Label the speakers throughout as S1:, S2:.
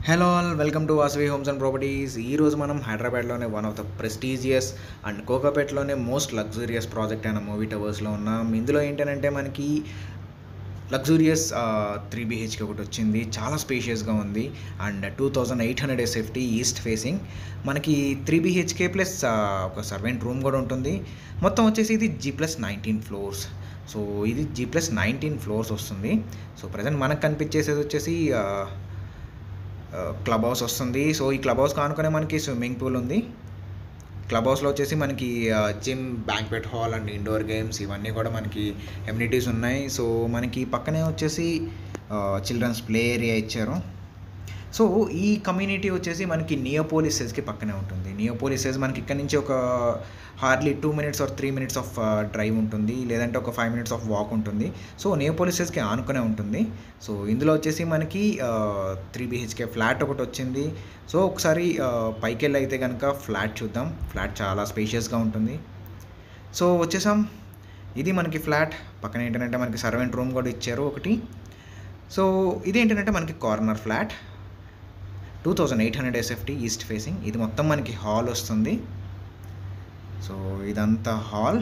S1: hello all welcome to Vasavi homes and properties ఈరోజు మనం హైదరాబాద్లోనే one of the prestigious and కోకాపేట్లోనే మోస్ట్ లగ్జూరియస్ ప్రాజెక్ట్ అయిన మూవీ టవర్స్లో ఉన్నాం ఇందులో ఏంటంటే మనకి లగ్జూరియస్ త్రీ బీహెచ్కే ఒకటి వచ్చింది చాలా స్పేషియస్గా ఉంది and two thousand eight hundred SFT east facing మనకి త్రీ బీహెచ్కే ప్లస్ ఒక సర్వెంట్ రూమ్ కూడా ఉంటుంది మొత్తం వచ్చేసి ఇది G plus nineteen floors so ఇది జీ ప్లస్ నైన్టీన్ ఫ్లోర్స్ వస్తుంది సో ప్రజెంట్ మనకు కనిపించేసేది వచ్చేసి ఆ, క్లబ్ హౌస్ వస్తుంది సో ఈ క్లబ్ హౌస్ కానుకనే మనకి స్విమ్మింగ్ పూల్ ఉంది క్లబ్ హౌస్లో వచ్చేసి మనకి gym banquet hall and indoor games ఇవన్నీ కూడా మనకి ఎమ్యూనిటీస్ ఉన్నాయి సో మనకి పక్కనే వచ్చేసి చిల్డ్రన్స్ ప్లే ఏరియా ఇచ్చారు సో ఈ కమ్యూనిటీ వచ్చేసి మనకి నియోపోలిసెస్కి పక్కనే ఉంటుంది నియోపోలిసెస్ మనకి ఇక్కడ నుంచి ఒక hardly two minutes or three minutes of drive ఉంటుంది లేదంటే ఒక ఫైవ్ మినిట్స్ ఆఫ్ వాక్ ఉంటుంది సో నియోపోలిసెస్కి ఆనుకునే ఉంటుంది సో ఇందులో వచ్చేసి మనకి త్రీ బిహెచ్కే ఫ్లాట్ ఒకటి వచ్చింది సో ఒకసారి ఆ, పైకి వెళ్ళి అయితే కనుక ఫ్లాట్ చూద్దాం ఫ్లాట్ చాలా స్పేషియస్గా ఉంటుంది సో వచ్చేసాం ఇది మనకి ఫ్లాట్ పక్కన ఏంటంటే మనకి సర్వెంట్ రూమ్ కూడా ఇచ్చారు ఒకటి సో ఇది ఏంటంటే మనకి corner flat two thousand eight hundred SFT east facing ఇది మొత్తం మనకి హాల్ వస్తుంది సో ఇదంతా హాల్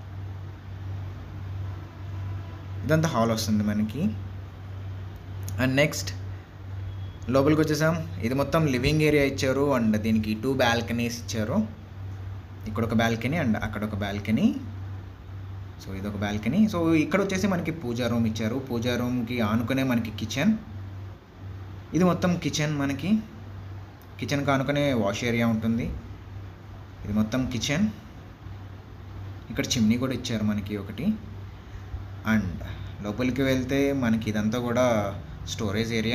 S1: ఇదంతా హాల్ వస్తుంది మనకి అండ్ నెక్స్ట్ లోపలికి వచ్చేసాం ఇది మొత్తం లివింగ్ ఏరియా ఇచ్చారు అండ్ దీనికి టూ బాల్కనీస్ ఇచ్చారు ఇక్కడ ఒక బాల్కనీ అండ్ అక్కడ ఒక బాల్కనీ సో ఇదొక బాల్కనీ సో ఇక్కడ వచ్చేసి మనకి పూజా రూమ్ ఇచ్చారు పూజా రూమ్కి ఆనుకునే మనకి కిచెన్ ఇది మొత్తం కిచెన్ మనకి కిచెన్ కానుకనే వాష్ ఏరియా ఉంటుంది ఇది మొత్తం కిచెన్ ఇక్కడ చిమ్నీ కూడా ఇచ్చారు మనకి ఒకటి అండ్ లోపలికి వెళ్తే మనకి ఇదంతా కూడా స్టోరేజ్ ఏరియా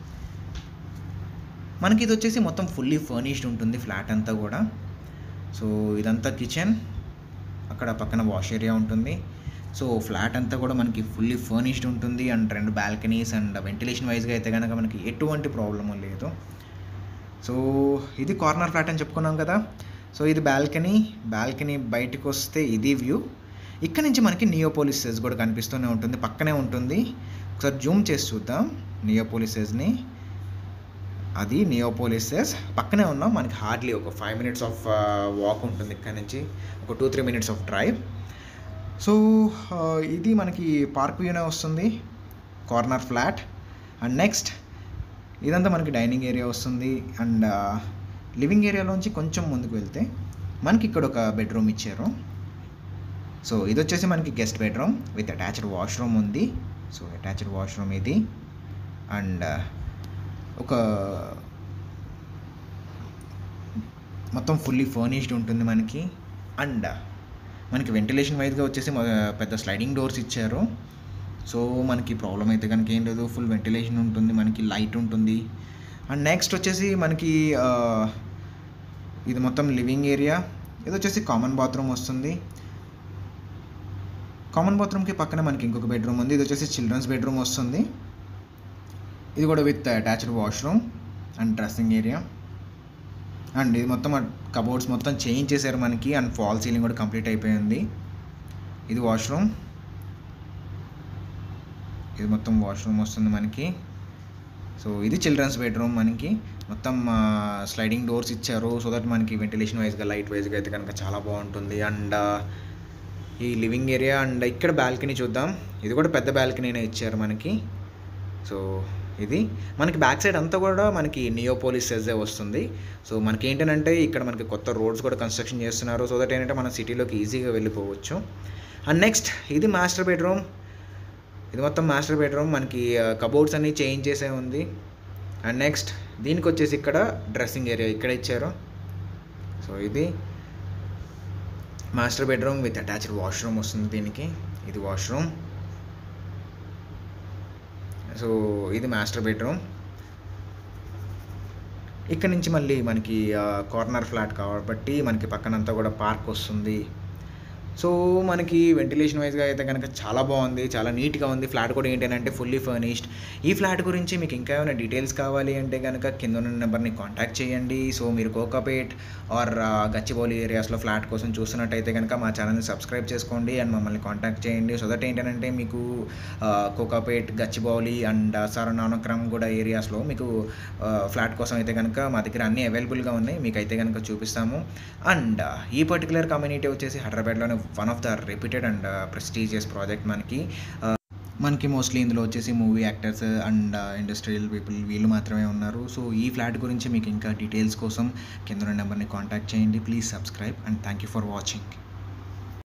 S1: మనకి ఇది వచ్చేసి మొత్తం ఫుల్లీ ఫర్నిష్డ్ ఉంటుంది ఫ్లాట్ అంతా కూడా సో ఇదంతా కిచెన్ అక్కడ పక్కన వాష్ ఏరియా ఉంటుంది సో ఫ్లాట్ అంతా కూడా మనకి ఫుల్లీ ఫర్నిష్డ్ ఉంటుంది అండ్ రెండు బాల్కనీస్ అండ్ వెంటిలేషన్ వైజ్గా అయితే కనుక మనకి ఎటువంటి ప్రాబ్లము లేదు సో ఇది కార్నర్ ఫ్లాట్ అని చెప్పుకున్నాం కదా సో ఇది బాల్కనీ బాల్కనీ బయటకు వస్తే ఇది వ్యూ ఇక్కడ నుంచి మనకి నియోపోలిసెస్ కూడా కనిపిస్తూనే ఉంటుంది పక్కనే ఉంటుంది ఒకసారి జూమ్ చేసి చూద్దాం నియోపోలిసెస్ని అది నియోపోలిసెస్ పక్కనే ఉన్నాం మనకి హార్డ్లీ ఒక ఫైవ్ మినిట్స్ ఆఫ్ వాక్ ఉంటుంది ఇక్కడ నుంచి ఒక two three minutes of drive so ఆ, ఇది మనకి పార్క్ వ్యూనే వస్తుంది కార్నర్ ఫ్లాట్ అండ్ నెక్స్ట్ ఇదంతా మనకి డైనింగ్ ఏరియా వస్తుంది అండ్ లివింగ్ ఏరియాలోంచి కొంచెం ముందుకు వెళ్తే మనకి ఇక్కడ ఒక బెడ్రూమ్ ఇచ్చారు సో ఇది వచ్చేసి మనకి guest bedroom with attached washroom ఉంది సో అటాచ్డ్ వాష్రూమ్ ఇది అండ్ ఒక మొత్తం ఫుల్లీ ఫర్నిష్డ్ ఉంటుంది మనకి అండ్ మనకి వెంటిలేషన్ వైజ్గా వచ్చేసి మొ- పెద్ద స్లైడింగ్ డోర్స్ ఇచ్చారు సో మనకి ప్రాబ్లం అయితే కనుక ఏం లేదు ఫుల్ వెంటిలేషన్ ఉంటుంది మనకి లైట్ ఉంటుంది అండ్ నెక్స్ట్ వచ్చేసి మనకి ఆ, ఇది మొత్తం లివింగ్ ఏరియా ఇది వచ్చేసి కామన్ బాత్రూమ్ వస్తుంది కామన్ బాత్రూమ్కి పక్కన మనకి ఇంకొక బెడ్రూమ్ ఉంది ఇది వచ్చేసి చిల్డ్రన్స్ బెడ్రూమ్ వస్తుంది ఇది కూడా with attached washroom and dressing area and ఇది మొత్తం కబోర్డ్స్ మొత్తం చేంజ్ చేశారు మనకి అండ్ ఫాల్ సీలింగ్ కూడా కంప్లీట్ అయిపోయింది ఇది వాష్రూమ్ ఇది మొత్తం వాష్రూమ్ వస్తుంది మనకి సో ఇది చిల్డ్రన్స్ బెడ్రూమ్ మనకి మొత్తం స్లైడింగ్ డోర్స్ ఇచ్చారు సో దట్ మనకి వెంటిలేషన్ వైజ్గా లైట్ వైజ్గా అయితే కనుక చాలా బాగుంటుంది అండ్ ఈ లివింగ్ ఏరియా అండ్ ఇక్కడ బాల్కనీ చూద్దాం ఇది కూడా పెద్ద బాల్కనీనే ఇచ్చారు మనకి సో ఇది మనకి బ్యాక్ సైడ్ అంతా కూడా మనకి నియోపోలిస్ సెజే వస్తుంది సో మనకి ఏంటంటే ఇక్కడ మనకి కొత్త రోడ్స్ కూడా కన్స్ట్రక్షన్ చేస్తున్నారు సో దట్ ఏంటంటే మన సిటీలోకి ఈజీగా వెళ్ళిపోవచ్చు అండ్ నెక్స్ట్ ఇది మాస్టర్ బెడ్రూమ్ ఇది మొత్తం మాస్టర్ బెడ్రూమ్ మనకి కబోర్డ్స్ అన్నీ చేంజ్ చేసే ఉంది అండ్ నెక్స్ట్ దీనికి వచ్చేసి ఇక్కడ డ్రెస్సింగ్ ఏరియా ఇక్కడ ఇచ్చారు సో ఇది master bedroom with attached washroom వస్తుంది దీనికి ఇది వాష్రూమ్ సో ఇది మాస్టర్ బెడ్రూమ్ ఇక్కడ నుంచి మళ్ళీ మనకి కార్నర్ ఫ్లాట్ కాబట్టి మనకి పక్కనంతా కూడా పార్క్ వస్తుంది సో మనకి వెంటిలేషన్ వైజ్గా అయితే కనుక చాలా బాగుంది చాలా నీట్గా ఉంది ఫ్లాట్ కూడా ఏంటంటే ఫుల్లీ ఫర్నిష్డ్ ఈ ఫ్లాట్ గురించి మీకు ఇంకా ఏమైనా డీటెయిల్స్ కావాలి అంటే కనుక కింద ఉన్న నెంబర్ని కాంటాక్ట్ చేయండి సో మీరు కోకాపేట్ ఆర్ గచ్చిబౌలి ఏరియాస్లో ఫ్లాట్ కోసం చూస్తున్నట్టయితే కనుక మా ఛానల్ని సబ్స్క్రైబ్ చేసుకోండి అండ్ మమ్మల్ని కాంటాక్ట్ చేయండి సో దట్ ఏంటంటే మీకు ఆ, కోకాపేట్ గచ్చిబౌలి అండ్ సరనానక్రమ్ కూడా ఏరియాస్లో మీకు ఆ, ఫ్లాట్ కోసం అయితే కనుక మా దగ్గర అన్నీ అవైలబుల్గా ఉన్నాయి మీకు అయితే కనుక చూపిస్తాము అండ్ ఈ పర్టికులర్ కమ్యూనిటీ వచ్చేసి హైదరాబాద్లోనే one of the reputed and prestigious project మనకి ఆ, మనకి మోస్ట్లీ ఇందులో వచ్చేసి movie actors and industrial people వీళ్ళు మాత్రమే ఉన్నారు సో ఈ ఫ్లాట్ గురించి మీకు ఇంకా డీటెయిల్స్ కోసం కింద నెంబర్ని కాంటాక్ట్ చేయండి please subscribe and thank you for watching